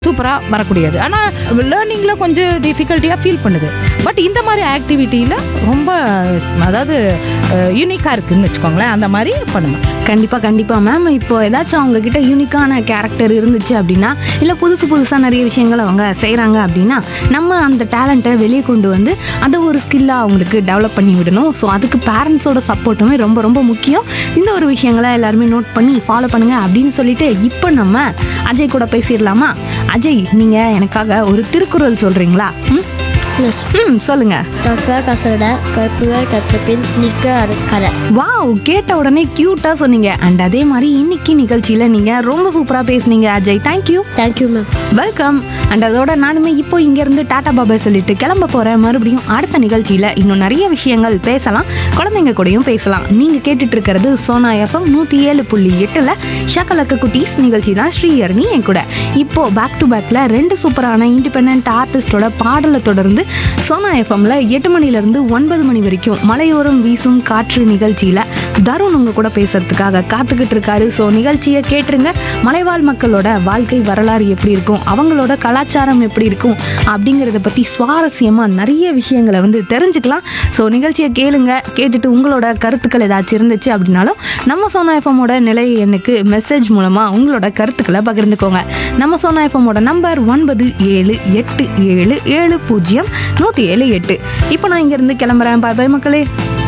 சூப்பராக வரக்கூடியது ஆனால் லேர்னிங்கில் கொஞ்சம் டிஃபிகல்ட்டியாக ஃபீல் பண்ணுது பட் இந்த மாதிரி ஆக்டிவிட்டியில் ரொம்ப அதாவது யூனிக்காக இருக்குதுன்னு வச்சுக்கோங்களேன் அந்த மாதிரி பண்ணுங்க கண்டிப்பா கண்டிப்பா மேம் இப்போ ஏதாச்சும் அவங்க கிட்ட யூனிக்கான கேரக்டர் இருந்துச்சு அப்படின்னா இல்ல புதுசு புதுசா நிறைய விஷயங்கள் அவங்க செய்றாங்க அப்படின்னா நம்ம அந்த டேலண்ட்டை வெளியே கொண்டு வந்து அதை ஒரு ஸ்கில்லா அவங்களுக்கு டெவலப் பண்ணி விடணும் ஸோ அதுக்கு பேரண்ட்ஸோட சப்போர்ட்டுமே ரொம்ப ரொம்ப முக்கியம் இந்த ஒரு விஷயங்களை எல்லாருமே நோட் பண்ணி ஃபாலோ பண்ணுங்க அப்படின்னு சொல்லிட்டு இப்போ நம்ம அஜய் கூட பேசிடலாமா அஜய் நீங்க எனக்காக ஒரு திருக்குறள் சொல்றீங்களா ம்? எஸ் ம் சொல்லுங்க கற்க கசட கற்புக கற்றபின் நிற்க அடக்கற வாவ் கேட்ட உடனே கியூட்டா சொன்னீங்க அண்ட் அதே மாதிரி இன்னைக்கு நிகழ்ச்சியில நீங்க ரொம்ப சூப்பரா பேசுனீங்க Ajay thank you thank you ma'am welcome and அதோட நானுமே இப்போ இங்க இருந்து டாடா பாபாய் சொல்லிட்டு கிளம்ப போறேன் மறுபடியும் அடுத்த நிகழ்ச்சியில இன்னும் நிறைய விஷயங்கள் பேசலாம் குழந்தைங்க கூடயும் பேசலாம் நீங்க கேட்டுட்டு இருக்கிறது சோனா எஃப்எம் நூத்தி ஏழு புள்ளி எட்டுல ஷக்கலக்க குட்டீஸ் நிகழ்ச்சி தான் ஸ்ரீஹரணி என் கூட இப்போ பேக் டு பேக்ல ரெண்டு சூப்பரான இண்டிபெண்ட் ஆர்டிஸ்டோட பாடலை தொடர்ந்து சோனா எஃப்எம்ல எட்டு மணில இருந்து ஒன்பது மணி வரைக்கும் மலையோரம் வீசும் காற்று நிகழ்ச்சியில தருண் உங்க கூட பேசுறதுக்காக காத்துக்கிட்டு இருக்காரு ஸோ நிகழ்ச்சியை கேட்டுருங்க மலைவாழ் மக்களோட வாழ்க்கை வரலாறு எப்படி இருக்கும் அவங்களோட கலாச்சாரம் எப்படி இருக்கும் அப்படிங்கிறத பத்தி சுவாரஸ்யமா நிறைய விஷயங்களை வந்து தெரிஞ்சுக்கலாம் ஸோ நிகழ்ச்சியை கேளுங்க கேட்டுட்டு உங்களோட கருத்துக்கள் ஏதாச்சும் இருந்துச்சு அப்படின்னாலும் நம்ம சோனா எஃப்எம்மோட நிலைய எண்ணுக்கு மெசேஜ் மூலமா உங்களோட கருத்துக்களை பகிர்ந்துக்கோங்க நம்ம சோனா எஃப்எம்மோட நம்பர் ஒன்பது ஏழு எட்டு ஏழு ஏழு பூஜ்ஜியம் நூற்றி ஏழு எட்டு இப்போ நான் இங்கேருந்து கிளம்புறேன் பாய் பாய் மக்களே